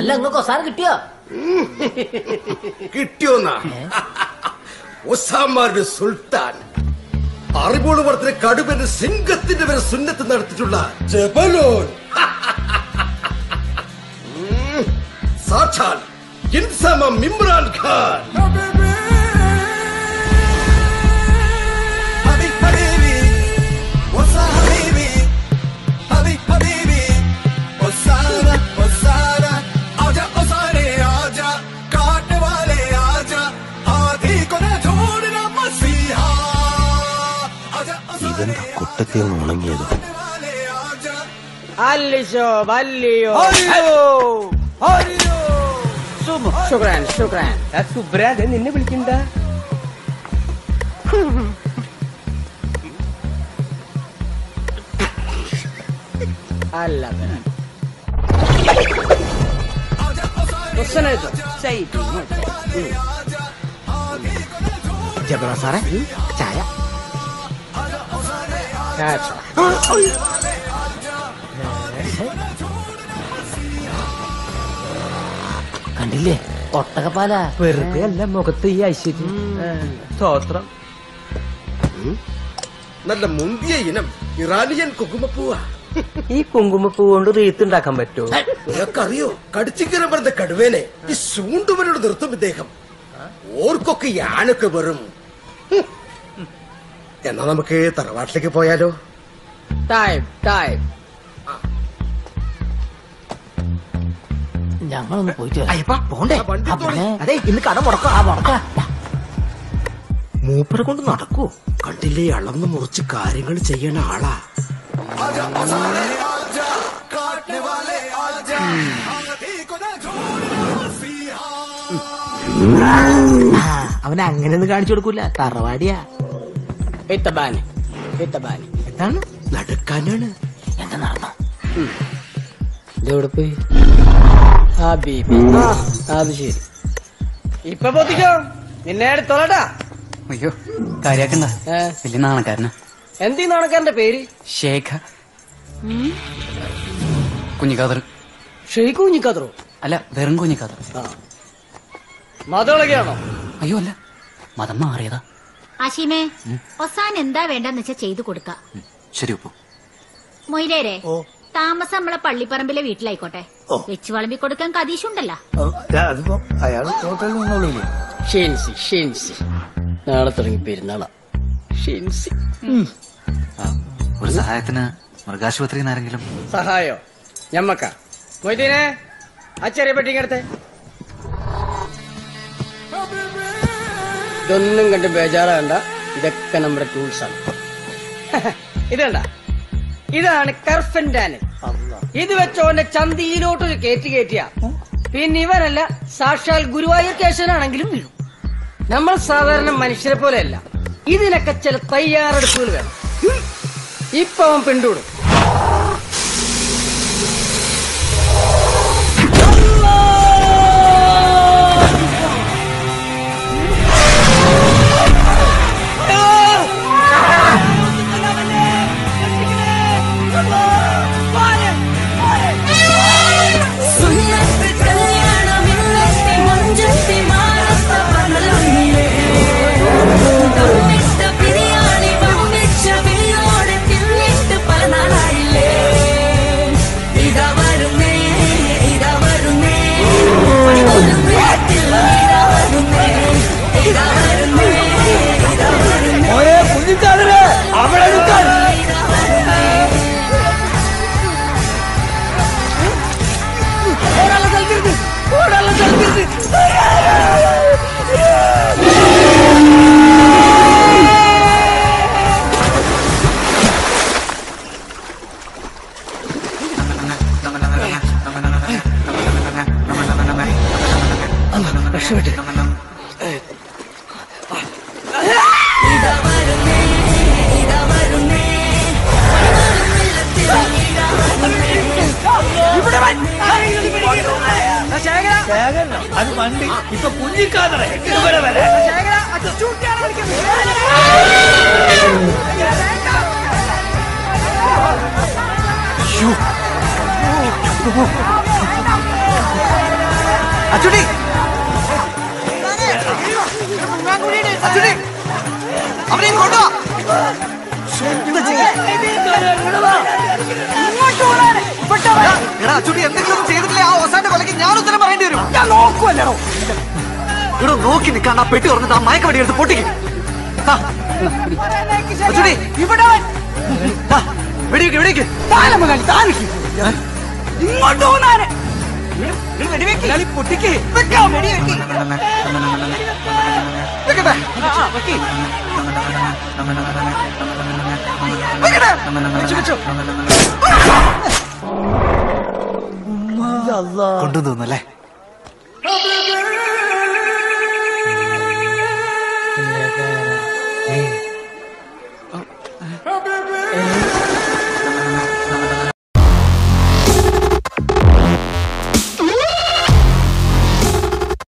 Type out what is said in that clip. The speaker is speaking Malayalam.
അല്ല അങ്ങ് കൊസാറ് കിട്ടിയോ കിട്ടിയോന്നാ ഒസാമാരുടെ സുൽത്താൻ അറിവോട് വർദ്ധന കടുവന് സിംഗത്തിന്റെ വരെ സുന്നത്ത് നടത്തിയിട്ടുള്ള ജബലോൻ ഉം. സാക്ഷാൽ ഇൻസമം ഇമ്രാൻ ഖാൻ ഇതെന്താ കൊട്ടത്തിൽ നിന്ന് ഉണങ്ങിയത് അല്ലിശോ വല്ലിയോ ശുക്രാൻ ശുക്രാൻ സുബ്രാജ് നിന്നെ വിളിക്കണ്ട അല്ല ജബറ സാറേ ചായ കണ്ടില്ലേ ഒട്ടകപ്പാല വെറുതെ അല്ല മുഖത്ത് ഈ ഐശ്വര്യം സ്തോത്രം നല്ല മുന്തിയ ഇനം ഇറാനിയൻ കുങ്കുമപ്പൂവാ ഈ കുങ്കുമപ്പൂ കൊണ്ട് റീത്തുണ്ടാക്കാൻ പറ്റുമോ നിനക്കറിയോ കടിച്ചിക്കരം പറഞ്ഞ കടുവേനെ ഈ ശൂണ്ടുവനോട് നിർത്തും ഇദ്ദേഹം ഓർക്കൊക്കെ യാനൊക്കെ വെറും ഹും. എന്നാ നമുക്ക് തറവാട്ടിലേക്ക് പോയാലോ ടൈം ടൈം ഞങ്ങളൊന്ന് പോയിട്ട് വരാം. അയ്യപ്പ പോണ്ടേ ആ വണ്ടി ആ, പിന്നെ അതെ ഇന്ന് കട മുടക്കാം ആ മുടക്ക മൂപ്പരെ കൊണ്ട് നടക്കൂ കണ്ടില്ലേ അളന്ന് മുറിച്ച് കാര്യങ്ങൾ ചെയ്യണ ആളാ അവനെ അങ്ങനെയൊന്നും കാണിച്ചു കൊടുക്കൂല തറവാടിയാ ഇത്തബാനി ഇത്തബാനി എന്താണ് നടക്കാനാണ് എന്താ നടന്നോ ഇതെവിടെ പോയി ആ ബീബി അത് ശരി ഇപ്പൊ പൊത്തിക്കോ നിന്നെ എടുത്തോളട്ടാ അയ്യോ കാര്യാക്കണ്ട ഏ, വലിയ നാണക്കാരനാ എന്തീ നടക്കാരന്റെ പേര് ഷേഖ കുഞ്ഞിക്കാതർ ഷെയ്ഖ് കുഞ്ഞിക്കതറോ അല്ല വെറും കുഞ്ഞിക്കാതർ ആ മതളകയാണോ അയ്യോ അല്ല മതം മാറിയതാ ആശീമേ ഒസാൻ എന്താ വേണ്ടെന്ന് വെച്ചാ ചെയ്തു കൊടുക്കാം ഉം, ശരി ഉപ്പു മൊയിലേരെ താമസം നമ്മളെ പള്ളിപ്പറമ്പിലെ വീട്ടിലായിക്കോട്ടെ വെച്ച് വിളമ്പി കൊടുക്കാൻ കതീഷുണ്ടല്ലോ അതിപ്പോ അയാൾ ഹോട്ടലിൽ നിന്നോളൂല്ലേ ഷെൻസി ഷെൻസി നാളെ തുടങ്ങി പെരുന്നാളാ ഷെൻസി ഒരു സഹായത്തിന് മൃഗാശുപത്രിയിൽ നിന്ന് ആരെങ്കിലും സഹായോ ഞമ്മക്ക മൊയ്തീനെ ആ ചെറിയ പെട്ടിങ്ങടുത്തെ ഇതൊന്നും കണ്ട് ബേജാറാകണ്ട ഇതൊക്കെ നമ്മുടെ ടൂൾസ് ആണ് ഇതണ്ട ഇതാണ് കർഫൻഡാന് ഇത് വെച്ചോന്റെ ചന്തിയിലോട്ടൊരു കയറ്റി കയറ്റിയ പിന്നെ ഇവനല്ല സാക്ഷാൽ ഗുരുവായൂർ കേശവനാണെങ്കിലും വീഴും നമ്മൾ സാധാരണ മനുഷ്യരെ പോലെയല്ല ഇതിനൊക്കെ ചില തയ്യാറെടുപ്പുകൾ വേണം ഇപ്പൊ അവൻ പിണ്ടൂടും സുന്നത്ത് കല്യാണമില്ലത്തെ മഞ്ചത്തി മാനസ പനലൊന്നിലേ ദമ്മിട്ട ബിരിയാണി വമ്പിച്ച വിളിയോടെ തിന്നിട്ട് പല നാളായില്ലേ ഇതാ വരുന്നേ ഇതാ വരുന്നേ ഒരു പ്രിയത്തിൽ ഇതാ വരുന്നേ ഇതാ വരുന്നേ ഇതാ വരുന്നേ അവിടെ ഇതാ വരുന്നേ ഇതാ വരുന്നേ ഇതാ വരുന്നേ ഇതാ വരുന്നേ അത് വണ്ടി ഇപ്പൊ കുഞ്ഞിക്കാതറേ ഇവിടെ വരെ ആ അച്ചുടി അച്ചുടി അവനെ കൊണ്ടുവാ എടാ അച്ചുടി എന്തെങ്കിലും ചെയ്തിട്ടില്ലേ ആ അവസാന്റെ കൊലക്ക് ഞാൻ ഉത്തരം പറയേണ്ടി വരും ഞാൻ നോക്കുമല്ലോ ഇവിടെ നോക്കി നിൽക്കാണ്ട് ആ പെട്ടി തുറന്നിട്ട് ആ മയക്കവടി എടുത്ത് പൊട്ടിക്കും അച്ചുടി ഇവിടെ വെടിവെക്ക് വെടിവെക്ക് ഇങ്ങോട്ട് പോന്നാരെ പൊട്ടിക്ക് വെക്കാം വെടിവെക്ക് വെക്കട്ടെ വെക്കട്ടെ വെച്ചു വെച്ചു കൊണ്ടു തോന്നല്ലേ ഏ